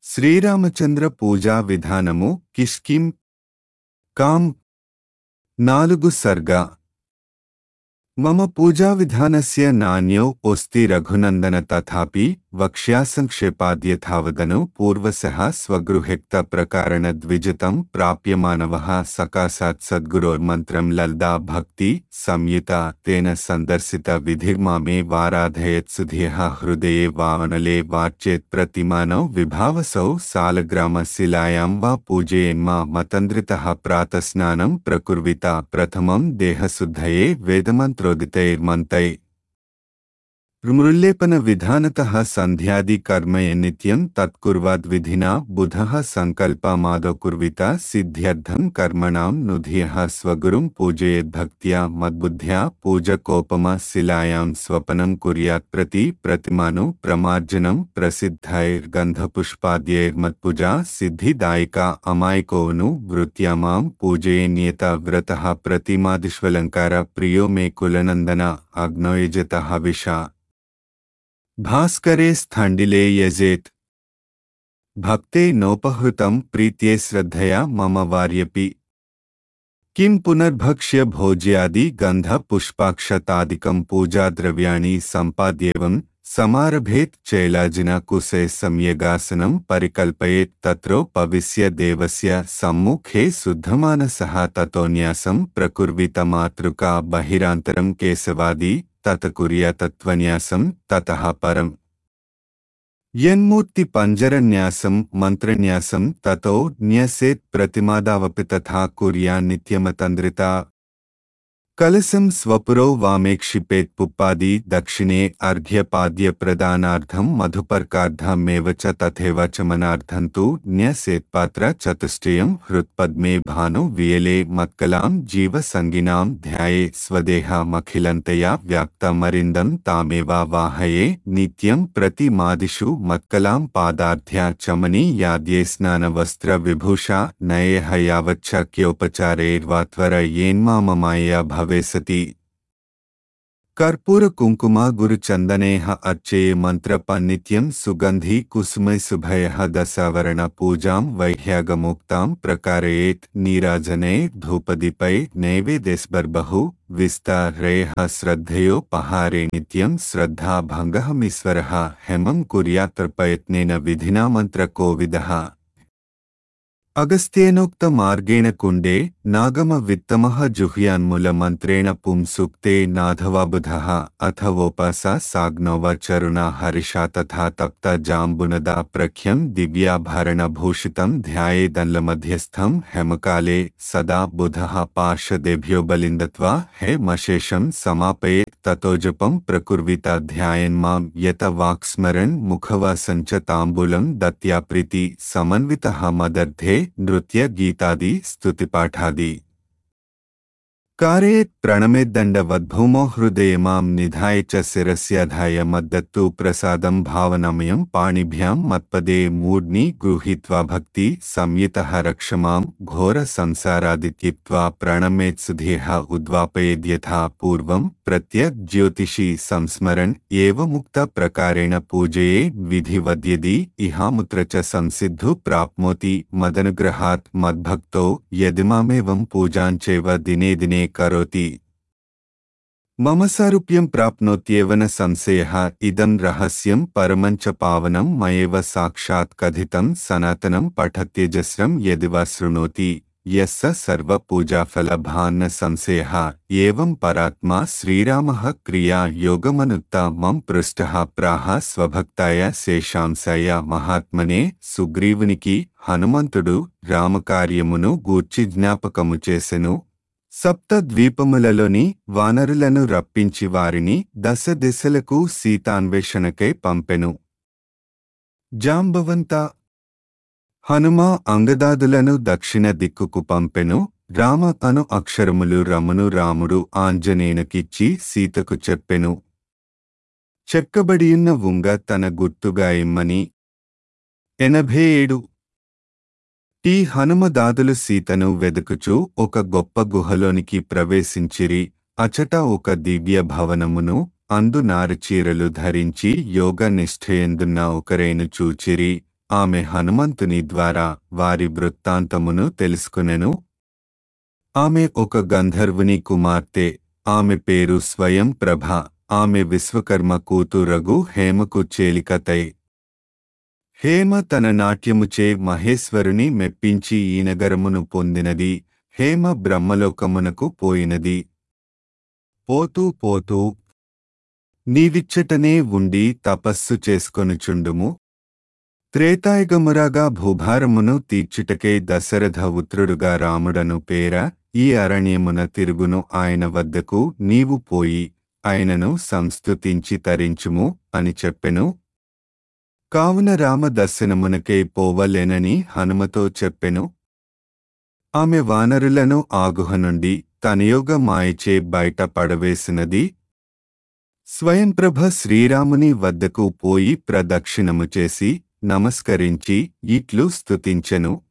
శ్రీరామచంద్ర పూజా విధానము కిష్కిం కాం నాలుగు సర్గ మమ పూజా విధానస్య నాణ్యో ఒస్తి రఘునందన తథాపి వక్ష్యాసంక్షేపాద్యథావదను పూర్వశః స్వగృహెక్త ప్రకారణ ద్విజతం ప్రాప్యమానవః సకాశాత్ సద్గురోర్మంత్రం లల్దా భక్తి సంయుత తేన సందర్శిత విధిర్మామే వారాధయత్సుధియః హృదయే వావనలే వార్చేత్ ప్రతిమానౌ విభావసౌ సాలగ్రామ శిలాయాం వా పూజయేన్మా మతంద్రితః ప్రాతస్నానం ప్రకుర్విత ప్రథమం దేహశుద్ధయే వేదమంత్రోదితైర్మంతై మృల్లేపన విధానతః సంధ్యాది కర్మయ నిత్యం తత్కుర్వాద్విధినా బుధః సంకల్పమాదౌ కుర్విత సిద్ధ్యర్థం కర్మణాం నుధియః స్వగురుం పూజయేద్భక్త్యా మద్బుద్ధ్యా పూజకోపమ శిలాయాం స్వపనం కుర్యాత్ ప్రతి ప్రతిమాను ప్రమార్జనం ప్రసిద్ధైర్గంధపుష్పాద్యైర్మత్పూజా సిద్ధిదాయికా అమాయకోను వృత్యామాం పూజయేన్యేత వ్రతః ప్రతిమాదిష్వలంకార ప్రియో మే కులనందన అగ్నోయజత హవిషా భాస్కరే స్థండిలే యజేత్ భక్తే నోపహృతం ప్రీత్యే శ్రద్ధయా మమ వార్యపి కిం పునర్భక్ష్య భోజ్యాది గంధ పుష్పాక్షతాదికం పూజాద్రవ్యాణి సంపాద్యేవం సమారభేత్ చైలాజిన కుశే సమ్యగాసనం పరికల్పయేత్ తత్రోపవిశ్య దేవస్య సమ్ముఖే శుద్ధమానసః తతోన్యాసం ప్రకుర్విత మాతృకా బహిరాంతరం కేశవాది తత కుర్యాతత్వన్యాసం తతః పరం యన్మూర్తి పంజరన్యాసం మంత్రన్యాసం తతో న్యసేత్ ప్రతిమాదావపి తథా కుర్యా నిత్యమతంద్రితా కలశం స్వపురో వామేక్షిపేత్ పుప్పాది దక్షిణే అర్ఘ్యపాద్య ప్రదానార్థం మధుపర్కార్థమేవ చ తథైవ చమనార్థం తు న్యసేత్పాత్ర చతుష్టయం హృత్పద్మే భాను వియలే మత్కలాం జీవసంగినాం ధ్యాయే స్వదేహమఖిలంతయా వ్యాప్తమరిందం తామేవా వాహయే నిత్యం ప్రతిమాదిషు మత్కలాం పాదార్థ్యా చమని యాద్యే స్నానవస్త్ర విభూషా నయేహ యావచ్చక్యోపచారైర్వాత్వర ఏన్మామమాయా భవేసతి కర్పూర కుంకుమ గురు చందనేహ అర్చే మంత్ర పన్నిత్యం సుగంధి కుసుమై శుభయ దశావరణ పూజాం వైహ్యాగముక్తాం ప్రకారయేత్ నీరాజనే ధూపదీపై నైవేద్యస్బర్బహు విస్తారేహ శ్రద్ధయోపహారే నిత్యం శ్రద్ధాభంగహమీశ్వర హేమం కుర్యాత్రపయత్నేన విధినా మంత్ర కోవిదః అగస్త్యేనోక్త మార్గేణ కుండే నాగమ విత్తమః జుహ్యాన్ముల మంత్రేణ పుంసూక్తే నాథవాబుధః అథవోపాస సాగ్నవ చరుణ హరిషా తథా తప్త జాంబునదా ప్రఖ్యం దివ్యాభరణ భూషితం ధ్యాయేదన్ల మధ్యస్థం హేమకాలే సదా బుధః పార్షదేభ్యో బలిందత్వా హే మశేషం సమాపయేత్ తతోజపం ప్రకుర్విత ధ్యాయన్మాం యత వాక్స్మరణ్ ముఖవాసం చ తాంబూలం దత్యా ప్రీతి సమన్వితః మదర్థే నృత్య గీతాది స్తుతిపాఠాది కారేత్ ప్రణమేద్దండవద్భూమో హృదయమాం నిధాయ చ శిరస్యాధాయ మద్దత్తు ప్రసాదం భావనమయం పాణిభ్యాం మత్పదే మూర్ణి గృహీత్వా భక్తి సంయుతః రక్షమాం ఘోర సంసారాదిత్యక్త్వా ప్రణమేత్సుధేహ ఉద్వాపయేద్యథా పూర్వం ప్రత్యగ్ జ్యోతిషి సంస్మరణ్ ఏవముక్త ప్రకారేణ పూజయే విధివద్యది ఇహాముత్ర చ సంసిద్ధు ప్రాప్నోతి మదనుగ్రహాత్ మద్భక్తో యదిమామేవం పూజాంచైవ దినే దినే కరోతి మమ సారూప్యం ప్రాప్నోత్యేవన సంశయః ఇదం రహస్యం పరమం చ పావనం మయేవ సాక్షాత్ కథితం సనాతనం పఠత్యజస్రం యది వా శృణోతి యస్స సర్వపూజాఫలభాన్న సంశయः ఏవం పరాత్మా శ్రీరామः క్రియా యోగమనుక్త మం పృష్టः ప్రాహ స్వభక్తాయ శేషాంశాయ మహాత్మనే సుగ్రీవునికి హనుమంతుడు రామకార్యమును గూర్చి జ్ఞాపకము చేసెను సప్త ద్వీపములలోని వానరులను రప్పించి వారిని దశ దిశలకు సీతాన్వేషణకై పంపెను జాంబవంత హనుమ అంగదాదులను దక్షిణ దిక్కుకు పంపెను రామ అను అక్షరములు రమును రాముడు ఆంజనేయునకిచ్చి సీతకు చెప్పెను చెక్కబడియున్న ఉంగ తన గుర్తుగా ఇమ్మని ఎనభై ఏడు ఈ హనుమదాదులు సీతను వెదుకుచూ ఒక గొప్ప గుహలోనికి ప్రవేశించిరి అచట ఒక దివ్య భవనమును అందు నారుచీరలు ధరించి యోగ నిష్ఠయందున్న ఒకరేను చూచిరి ఆమె హనుమంతుని ద్వారా వారి వృత్తాంతమును తెలుసుకునెను ఆమె ఒక గంధర్వుని కుమార్తె ఆమె పేరు స్వయం ప్రభ ఆమె విశ్వకర్మ కూతురగు హేమకు చేలికతై హేమ తన నాట్యముచే మహేశ్వరుని మెప్పించి ఈ నగరమును పొందినది హేమ బ్రహ్మలోకమునకు పోయినది పోతూ పోతూ నీవిచ్చటనే ఉండి తపస్సు చేసుకొనుచుండుము త్రేతాయుగమురాగా భూభారమును తీర్చుటకే దశరథ ఉత్రుడుగా రాముడను పేర ఈ అరణ్యమున తిరుగును ఆయన వద్దకు నీవు పోయి ఆయనను సంస్తుతించి తరించుము అని చెప్పెను కావున రామ దర్శనమునకే పోవలేనని హనుమతో చెప్పెను ఆమె వానరులను ఆగుహ నుండి తనయోగ మాయచే బయట పడవేసినది స్వయంప్రభ శ్రీరాముని వద్దకు పోయి ప్రదక్షిణము చేసి నమస్కరించి ఇట్లు స్తుతించెను